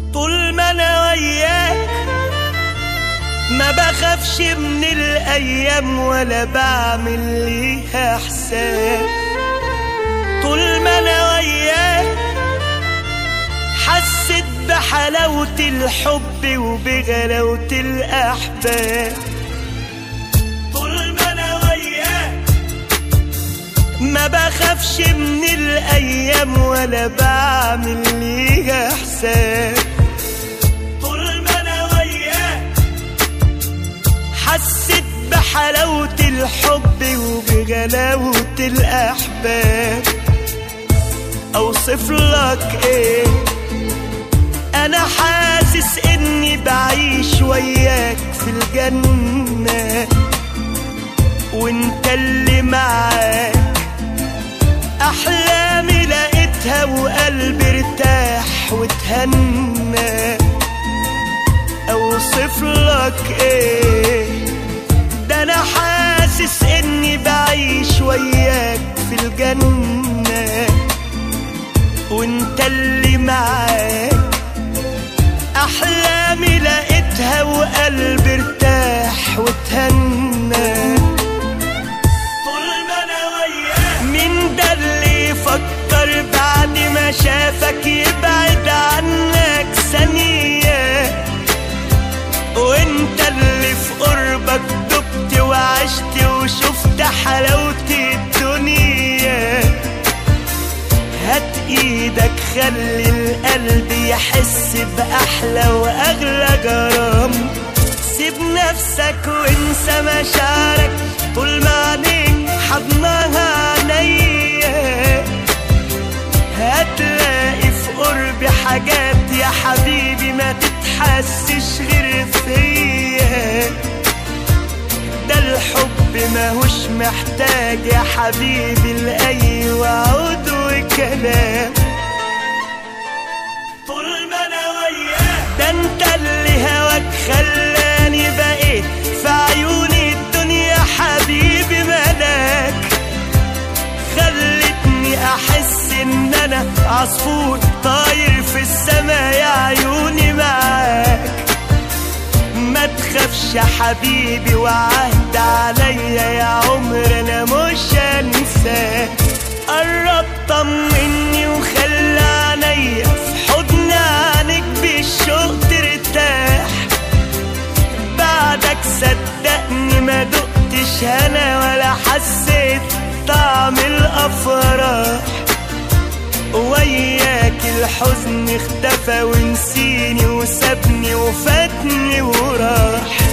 طول ما انا وياك ما بخافش من الايام ولا بعمل ليها حساب طول ما انا وياك حسيت بحلاوة الحب وبغلاوة الأحباب طول ما أنا وياك ما بخافش من الأيام ولا بعمل ليها حساب طول ما أنا وياك حسيت بحلاوة الحب وبغلاوة الأحباب أوصف لك إيه أنا حاسس إني بعيش وياك في الجنة وإنت اللي معاك أحلامي لقيتها وقلبي ارتاح واتهنى أوصف لك إيه ده أنا حاسس إني بعيش وياك في الجنة وإنت اللي معاك أحلامي لقيتها وقلبي ارتاح واتهنى طول ما أنا وياك مين ده اللي يفكر بعد ما شافك يبعد عنك ثانية وانت اللي في قربك دبت وعشت وشفت حلاوة الدنيا هات ايدك خلي القلب يحس بأحلى وأغلى جرام سيب نفسك وانسى مشاعرك طول ما عينيك حضنها عينيا هتلاقي في قربي حاجات يا حبيبي ما تتحسش غير فيا ده الحب ماهوش محتاج يا حبيبي لأي وعود وكلام طول ما انا وياك ده انت اللي هواك خلاني بقيت في عيوني الدنيا حبيبي ملاك خلتني احس ان انا عصفور طاير في السما يا عيوني معاك ما تخافش يا حبيبي وعهد عليا يا عمر انا مش هنساك قرب طمني وخلي عينيا في حضن عينك بالشوق ترتاح بعدك صدقني ما دقتش هنا ولا حسيت طعم الافراح وياك الحزن اختفى ونسيني وسابني وفاتني وراح